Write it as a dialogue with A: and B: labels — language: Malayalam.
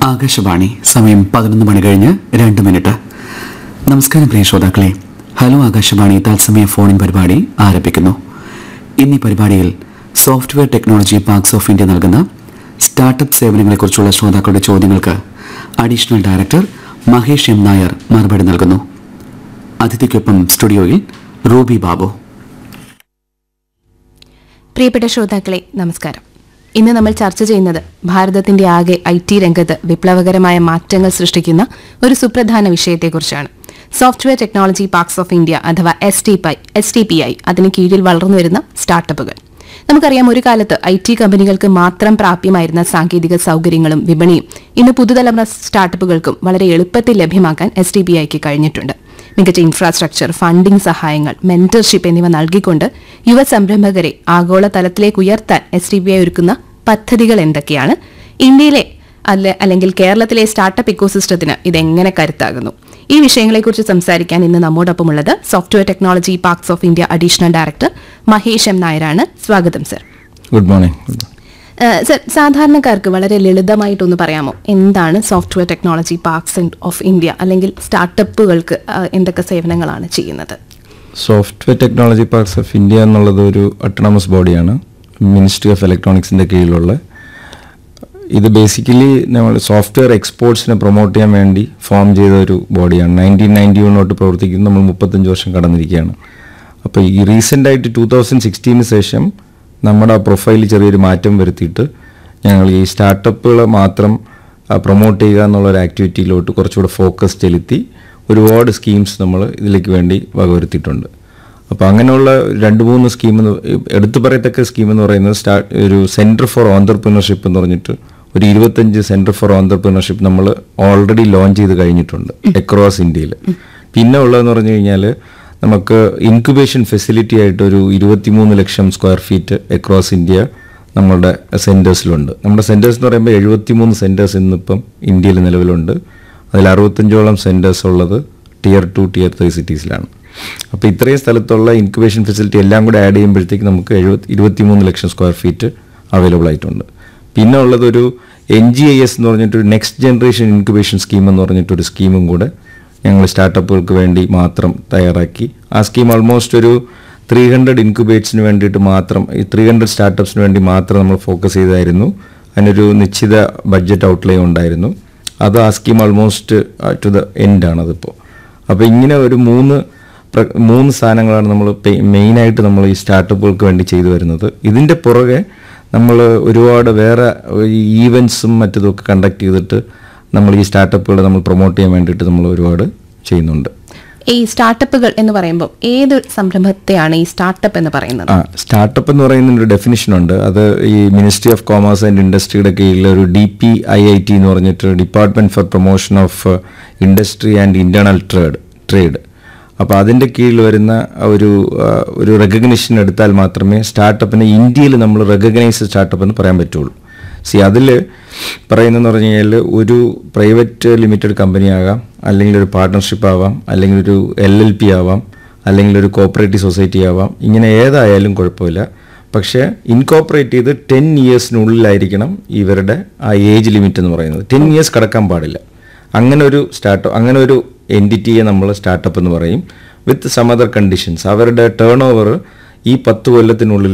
A: ആകാശവാണി സമയം പതിനൊന്ന് മണി കഴിഞ്ഞ് രണ്ട് മിനിറ്റ് നമസ്കാരം പ്രിയ ശ്രോതാക്കളെ ഹലോ ആകാശവാണി തത്സമയ ഫോണിൻ പരിപാടി ആരംഭിക്കുന്നു ഇന്നീ പരിപാടിയിൽ software technology parks of India നൽകുന്ന സ്റ്റാർട്ടപ്പ് സേവനങ്ങളെക്കുറിച്ചുള്ള ശ്രോതാക്കളുടെ ചോദ്യങ്ങൾക്ക് additional director Mahesh M Nair മറുപടി നൽകുന്നു അതിഥിക്കൊപ്പം സ്റ്റുഡിയോയിൽ റൂബി ബാബു
B: പ്രിയപ്പെട്ട ശ്രോതാക്കളെ നമസ്കാരം ഇന്ന് നമ്മൾ ചർച്ച ചെയ്യുന്നത് ഭാരതത്തിന്റെ ആകെ ഐ ടി രംഗത്ത് വിപ്ലവകരമായ മാറ്റങ്ങൾ സൃഷ്ടിക്കുന്ന ഒരു സുപ്രധാന വിഷയത്തെക്കുറിച്ചാണ് software technology parks of India അഥവാ എസ് ടി പൈ എസ് ടി പി ഐ അതിന് കീഴിൽ വളർന്നു വരുന്ന സ്റ്റാർട്ടപ്പുകൾ നമുക്കറിയാം ഒരു കാലത്ത് ഐ ടി കമ്പനികൾക്ക് മാത്രം പ്രാപ്യമായിരുന്ന സാങ്കേതിക സൗകര്യങ്ങളും വിപണിയും ഇന്ന് പുതുതലമുറ സ്റ്റാർട്ടപ്പുകൾക്കും വളരെ എളുപ്പത്തിൽ ലഭ്യമാക്കാൻ എസ് ടി പി ഐക്ക് കഴിഞ്ഞിട്ടുണ്ട് മികച്ച ഇൻഫ്രാസ്ട്രക്ചർ ഫണ്ടിംഗ് സഹായങ്ങൾ മെന്റർഷിപ്പ് എന്നിവ നൽകിക്കൊണ്ട് യുവ സംരംഭകരെ ആഗോള തലത്തിലേക്ക് ഉയർത്താൻ എസ് ടി ബി ഐ ഒരുക്കുന്ന പദ്ധതികൾ എന്തൊക്കെയാണ് ഇന്ത്യയിലെ അല്ല അല്ലെങ്കിൽ കേരളത്തിലെ സ്റ്റാർട്ടപ്പ് ഇക്കോസിസ്റ്റത്തിന് ഇതെങ്ങനെ കരുത്താകുന്നു ഈ വിഷയങ്ങളെക്കുറിച്ച് സംസാരിക്കാൻ ഇന്ന് നമ്മോടൊപ്പമുള്ളത് software technology parks of India additional director Mahesh M നായരാണ് സ്വാഗതം sir
C: good morning
B: uh sir സാധാരണക്കാർക്ക് വളരെ ലളിതമായിട്ടൊന്ന് പറയാമോ എന്താണ് software technology parks of India അല്ലെങ്കിൽ സ്റ്റാർട്ടപ്പുകൾക്ക് ഏഹ് എന്തൊക്കെ സേവനങ്ങളാണ് ചെയ്യുന്നത്
C: software technology parks of India എന്നുള്ളത് ഒരു അട്ടോണമസ് ബോഡിയാണ് മിനിസ്ട്രി ഓഫ് ഇലക്ട്രോണിക്സിൻ്റെ കീഴിലുള്ള ഇത് ബേസിക്കലി നമ്മൾ സോഫ്റ്റ്വെയർ എക്സ്പോർട്സിനെ പ്രൊമോട്ട് ചെയ്യാൻ വേണ്ടി ഫോം ചെയ്ത ഒരു ബോഡിയാണ് നയൻറ്റീൻ നയൻറ്റി വൺ തൊട്ട് പ്രവർത്തിക്കുന്നു നമ്മൾ മുപ്പത്തഞ്ച് വർഷം കടന്നിരിക്കുകയാണ് അപ്പോൾ ഈ റീസെൻ്റ് ആയിട്ട് ടൂ തൗസൻഡ് സിക്സ്റ്റീന് ശേഷം നമ്മുടെ ആ പ്രൊഫൈലിൽ ചെറിയൊരു മാറ്റം വരുത്തിയിട്ട് ഞങ്ങൾ ഈ സ്റ്റാർട്ടപ്പുകൾ മാത്രം പ്രൊമോട്ട് ചെയ്യുക എന്നുള്ള ഒരു ആക്ടിവിറ്റിയിലോട്ട് കുറച്ചുകൂടെ ഫോക്കസ് ചെലുത്തി ഒരുപാട് സ്കീംസ് നമ്മൾ ഇതിലേക്ക് വേണ്ടി വകവരുത്തിയിട്ടുണ്ട് അപ്പോൾ അങ്ങനെയുള്ള രണ്ട് മൂന്ന് സ്കീം എന്ന് എടുത്തു പറയത്തക്ക സ്കീം എന്ന് പറയുന്നത് സ്റ്റാ ഒരു സെൻറ്റർ ഫോർ ഓണ്ടർപ്രണർഷിപ്പ് എന്ന് പറഞ്ഞിട്ട് ഒരു ഇരുപത്തഞ്ച് സെൻറ്റർ ഫോർ ഓണ്ടർപ്രണർഷിപ്പ് നമ്മൾ ഓൾറെഡി ലോഞ്ച് ചെയ്ത് കഴിഞ്ഞിട്ടുണ്ട് അക്രോസ് ഇന്ത്യയിൽ പിന്നെ ഉള്ളതെന്ന് പറഞ്ഞു കഴിഞ്ഞാൽ നമുക്ക് ഇൻക്യുബേഷൻ ഫെസിലിറ്റി ആയിട്ട് ഒരു ഇരുപത്തിമൂന്ന് ലക്ഷം സ്ക്വയർ ഫീറ്റ് അക്രോസ് ഇന്ത്യ നമ്മളുടെ സെൻറ്റേഴ്സിലുണ്ട് നമ്മുടെ സെൻറ്റേഴ്സ് എന്ന് പറയുമ്പോൾ എഴുപത്തിമൂന്ന് സെൻറ്റേഴ്സ് ഇന്നിപ്പം ഇന്ത്യയിൽ നിലവിലുണ്ട് അതിൽ അറുപത്തഞ്ചോളം സെൻറ്റേഴ്സ് ഉള്ളത് ടിയർ ടു ടിയർ ത്രീ സിറ്റീസിലാണ് അപ്പോൾ ഇത്രയും സ്ഥലത്തുള്ള ഇൻക്യുബേഷൻ ഫെസിലിറ്റി എല്ലാം കൂടെ ആഡ് ചെയ്യുമ്പോഴത്തേക്ക് നമുക്ക് എഴുപത്തി ഇരുപത്തിമൂന്ന് ലക്ഷം സ്ക്വയർ ഫീറ്റ് അവൈലബിൾ ആയിട്ടുണ്ട് പിന്നെ ഉള്ളത് ഒരു എൻ ജി ഐ എസ് എന്ന് പറഞ്ഞിട്ടൊരു നെക്സ്റ്റ് ജനറേഷൻ ഇൻക്യുബേഷൻ സ്കീം എന്ന് പറഞ്ഞിട്ടൊരു സ്കീമും കൂടെ ഞങ്ങൾ സ്റ്റാർട്ടപ്പുകൾക്ക് വേണ്ടി മാത്രം തയ്യാറാക്കി ആ സ്കീം ഓൾമോസ്റ്റ് ഒരു ത്രീ ഹൺഡ്രഡ് ഇൻക്യുബേറ്റ്സിന് വേണ്ടിയിട്ട് മാത്രം ഈ ത്രീ ഹൺഡ്രഡ് സ്റ്റാർട്ടപ്സിന് വേണ്ടി മാത്രം നമ്മൾ ഫോക്കസ് ചെയ്തായിരുന്നു അതിനൊരു നിശ്ചിത ബഡ്ജറ്റ് ഔട്ട്ലേ ഉണ്ടായിരുന്നു അത് ആ scheme almost to the end ആണ് അതിപ്പോൾ അപ്പോൾ ഇങ്ങനെ ഒരു മൂന്ന് പ്ര- മൂന്ന് സാധനങ്ങളാണ് നമ്മൾ മെയിനായിട്ട് നമ്മൾ ഈ സ്റ്റാർട്ടപ്പുകൾക്ക് വേണ്ടി ചെയ്തു വരുന്നത് ഇതിൻ്റെ പുറകെ നമ്മൾ ഒരുപാട് വേറെ ഈവൻസും മറ്റതൊക്കെ കണ്ടക്ട് ചെയ്തിട്ട് നമ്മൾ ഈ സ്റ്റാർട്ടപ്പുകൾ നമ്മൾ പ്രൊമോട്ട് ചെയ്യാൻ വേണ്ടിയിട്ട് നമ്മൾ ഒരുപാട് ചെയ്യുന്നുണ്ട്
B: ഈ സ്റ്റാർട്ടപ്പുകൾ എന്ന് പറയുമ്പോൾ ഏത് സംരംഭത്തെയാണ് ഈ സ്റ്റാർട്ടപ്പ് എന്ന് പറയുന്നത്
C: ആ സ്റ്റാർട്ടപ്പ് എന്ന് പറയുന്ന ഒരു ഡെഫിനിഷൻ ഉണ്ട് അത് ഈ മിനിസ്ട്രി ഓഫ് കോമേഴ്സ് ആൻഡ് ഇൻഡസ്ട്രിയുടെ കീഴിൽ ഒരു D P I I T എന്ന് പറഞ്ഞിട്ട് department for promotion of industry and internal trade trade അപ്പോൾ അതിൻ്റെ കീഴിൽ വരുന്ന ഒരു ആ, ഒരു റെക്കഗ്നിഷൻ എടുത്താൽ മാത്രമേ സ്റ്റാർട്ടപ്പിനെ ഇന്ത്യയിൽ നമ്മൾ റെക്കഗ്നൈസ് സ്റ്റാർട്ടപ്പ് എന്ന് പറയാൻ പറ്റുള്ളൂ സി അതിൽ പറയുന്നതെന്ന് പറഞ്ഞു കഴിഞ്ഞാൽ ഒരു പ്രൈവറ്റ് ലിമിറ്റഡ് കമ്പനി ആകാം അല്ലെങ്കിൽ ഒരു പാർട്ട്ണർഷിപ്പ് ആവാം അല്ലെങ്കിൽ ഒരു എൽ എൽ പി ആവാം അല്ലെങ്കിൽ ഒരു കോപ്പറേറ്റീവ് സൊസൈറ്റി ആവാം ഇങ്ങനെ ഏതായാലും കുഴപ്പമില്ല പക്ഷേ ഇൻകോപ്പറേറ്റ് ചെയ്ത് ടെൻ ഇയേഴ്സിനുള്ളിലായിരിക്കണം ഇവരുടെ ആ ഏജ് ലിമിറ്റ് എന്ന് പറയുന്നത് ടെൻ ഇയേഴ്സ് കടക്കാൻ പാടില്ല അങ്ങനെ ഒരു സ്റ്റാർട്ടപ്പ് അങ്ങനെ ഒരു എൻറ്റിറ്റിയെ നമ്മൾ സ്റ്റാർട്ടപ്പ് എന്ന് പറയും വിത്ത് സം അതർ കണ്ടീഷൻസ് അവരുടെ ടേൺ ഓവർ ഈ പത്ത് കൊല്ലത്തിനുള്ളിൽ